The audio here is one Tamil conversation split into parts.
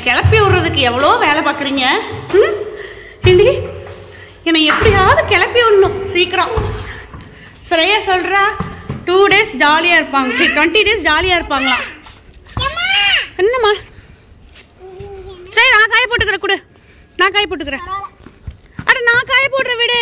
கிளப்பி விடுறதுக்கு எவ்வளோ வேலை பார்க்குறீங்க ம் ஏண்டி என்னை எப்படியாவது கிளப்பி விடணும் சீக்கிரம் ஸ்ரேயா சொல்கிறா டூ டேஸ் ஜாலியாக இருப்பாங்க டுவெண்ட்டி டேஸ் ஜாலியாக இருப்பாங்களாம் என்னம்மா சரி நான் காய போட்டுக்கிறேன் கொடு நான் காய போட்டுக்கிறேன் அட நான் காய போடுற விடு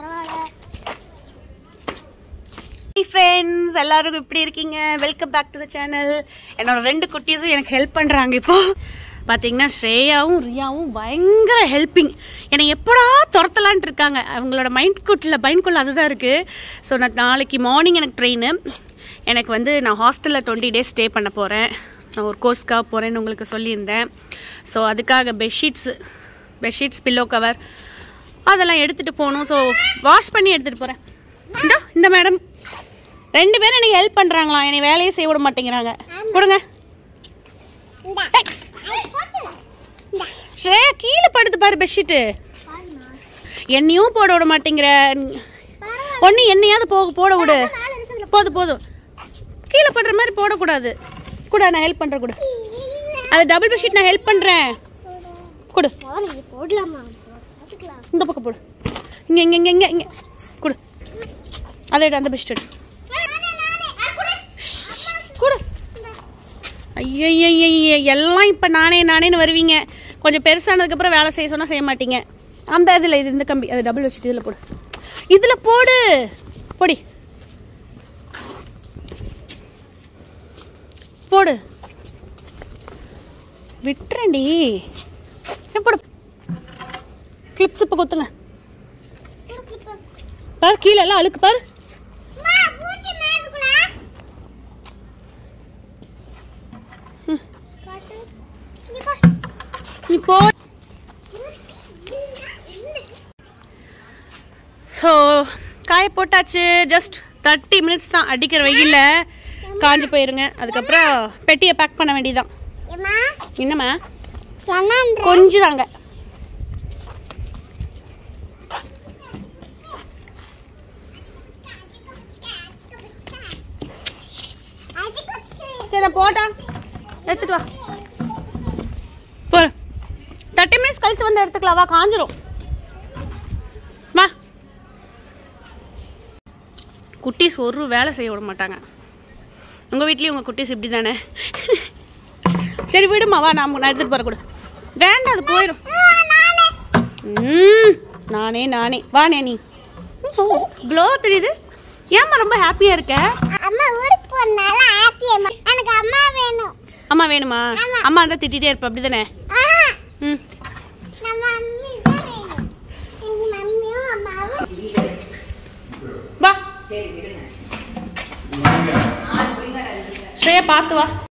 ஃப்ரெண்ட்ஸ் எல்லாரும் எப்படி இருக்கீங்க welcome back to the channel என்னோட ரெண்டு குட்டீஸும் எனக்கு ஹெல்ப் பண்ணுறாங்க இப்போ பார்த்தீங்கன்னா ஸ்ரேயாவும் ரியாவும் பயங்கர ஹெல்ப்பிங் என்னை எப்படா துரத்தலான்ட்டு இருக்காங்க அவங்களோட மைண்ட் குட்டில் மைண்ட்குள்ளே அதுதான் இருக்குது ஸோ நான் நாளைக்கு மார்னிங் எனக்கு ட்ரெயின் எனக்கு வந்து நான் ஹாஸ்டலில் டுவெண்ட்டி டேஸ் ஸ்டே பண்ண போகிறேன் நான் ஒரு கோர்ஸ்க்காக போகிறேன்னு உங்களுக்கு சொல்லியிருந்தேன் ஸோ அதுக்காக பெட்ஷீட்ஸு பெட்ஷீட்ஸ் பில்லோ கவர் அதெல்லாம் எடுத்துகிட்டு போகணும் ஸோ வாஷ் பண்ணி எடுத்துகிட்டு போகிறேன் இந்த இந்த மேடம் ரெண்டு பேரும் எனக்கு ஹெல்ப் பண்ணுறாங்களாம் என்னை வேலையை செய்ய விட மாட்டேங்கிறாங்க கொடுங்க ஸ்ரேயா கீழே படுத்து பாரு பெட்ஷீட்டு என்னையும் போட விட மாட்டேங்கிற ஒன்று என்னையாவது போக போட விடு போதும் போதும் கீழே படுற மாதிரி போடக்கூடாது கூட நான் ஹெல்ப் பண்ணுறேன் கூட அது டபுள் பெட்ஷீட் நான் ஹெல்ப் பண்ணுறேன் கொடு போடலாமா இந்த பக்கம் போடு இங்கே இங்கே இங்கே இங்கே இங்கே கொடு அதை எடு அந்த பெஸ்ட் எடு கொடு ஐயய்யய்ய எல்லாம் இப்போ நானே நானேன்னு வருவீங்க கொஞ்சம் பெருசானதுக்கப்புறம் வேலை செய்ய சொன்னால் செய்ய மாட்டீங்க அந்த இதில் இது இந்த கம்பி அது டபுள் வச்சுட்டு இதில் போடு இதில் போடு போடி போடு விட்டுறேன்டி ஏன் போடு கிளிப்ஸ் இப்போ குத்துங்க பாரு கீழே எல்லாம் அழுக்கு பாரு நீ போ ஸோ காய போட்டாச்சு ஜஸ்ட் தேர்ட்டி மினிட்ஸ் தான் அடிக்கிற வெயில்ல காஞ்சு போயிருங்க அதுக்கப்புறம் பெட்டியை பேக் பண்ண வேண்டியதுதான் என்னம்மா கொஞ்சம் தாங்க சரி நான் போட்டா எடுத்துட்டு வா போ தேர்ட்டி மினிட்ஸ் கழிச்சு வந்து எடுத்துக்கலாம் வா காஞ்சிரும் வா குட்டீஸ் ஒரு வேலை செய்ய விட மாட்டாங்க உங்கள் வீட்லேயும் உங்கள் குட்டீஸ் இப்படி தானே சரி விடுமா வா நான் நான் எடுத்துகிட்டு போகிற கூட வேண்டாம் அது போயிடும் ம் நானே நானே வானே நீ க்ளோ தெரியுது ஏம்மா ரொம்ப ஹாப்பியாக இருக்க அம்மா ஊருக்கு போனால ஹாப்பி எனக்கு அம்மா வேணும் அம்மா வேணுமா அம்மா தான் திட்டிகிட்டே இருப்ப அப்படி தானே ஆஹா ம் நம்ம மம்மி தான் வேணும் எங்க மம்மியும் அம்மாவும் வா ஸ்ரேயா பார்த்து வா